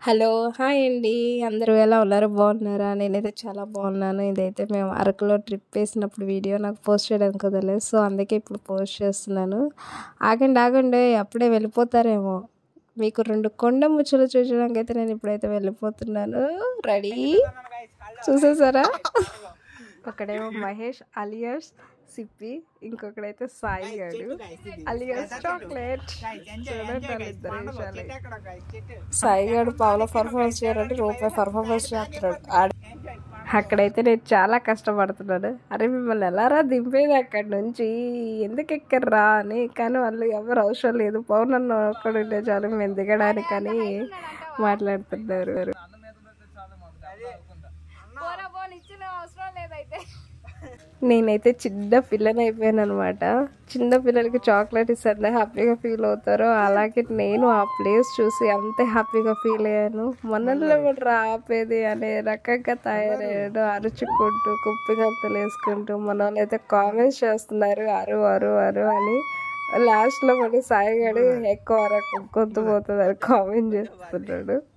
hello hi అండి అందరూ ఎలా ఉన్నారు బాగున్నారా నేనైతే చాలా బాగున్నాను ఇదైతే మేము అరకులో ట్రిప్ వేసినప్పుడు వీడియో నాకు పోస్ట్ చేయడానికి కుదరలేదు సో అందుకే ఇప్పుడు పోస్ట్ చేస్తున్నాను ఆగండి ఆగండి అప్పుడే వెళ్ళిపోతారేమో మీకు రెండు కొండ ముచ్చలు చూసడానికి అయితే నేను ఇప్పుడైతే వెళ్ళిపోతున్నాను రెడీ చూసేసారా ఒకడేమో మహేష్ అలియర్స్ సిప్పి ఇంకొకడైతే సాయి గాడు అలియర్స్ చాక్లెట్ చూడండి వాళ్ళిద్దరు విషయాలు సాయి గారు పావులో పర్ఫార్మెన్స్ చేయాలంటే రూపాయి పర్ఫార్మెన్స్ చేస్తున్నాడు ఆడ అక్కడైతే నేను చాలా కష్టపడుతున్నాను అరే మిమ్మల్ని ఎలారా దింపేది అక్కడి నుంచి ఎందుకు ఎక్కర్రా అని కానీ వాళ్ళు ఎవరు అవసరం లేదు పౌర్ణన్న ఒక్కడు ఉంటే చాలు మేము దిగడానికని మాట్లాడుతున్నారు నేనైతే చిన్న పిల్లని అయిపోయాను అనమాట చిన్న పిల్లలకి చాక్లెట్ ఇస్తే హ్యాపీగా ఫీల్ అవుతారో అలాగే నేను ఆ ప్లేస్ చూసి అంతే హ్యాపీగా ఫీల్ అయ్యాను మనలో కూడా ఆపేది అనే రకంగా తయారయ్యాడు అరుచుకుంటూ కుప్పిగంతులు వేసుకుంటూ మన వాళ్ళు అయితే కామెంట్స్ చేస్తున్నారు అరు అరు అరు అని లాస్ట్లో మళ్ళీ సాయిగాడు ఎక్కువ అరకు గొంతు పోతుంది అని కామెంట్ చేస్తున్నాడు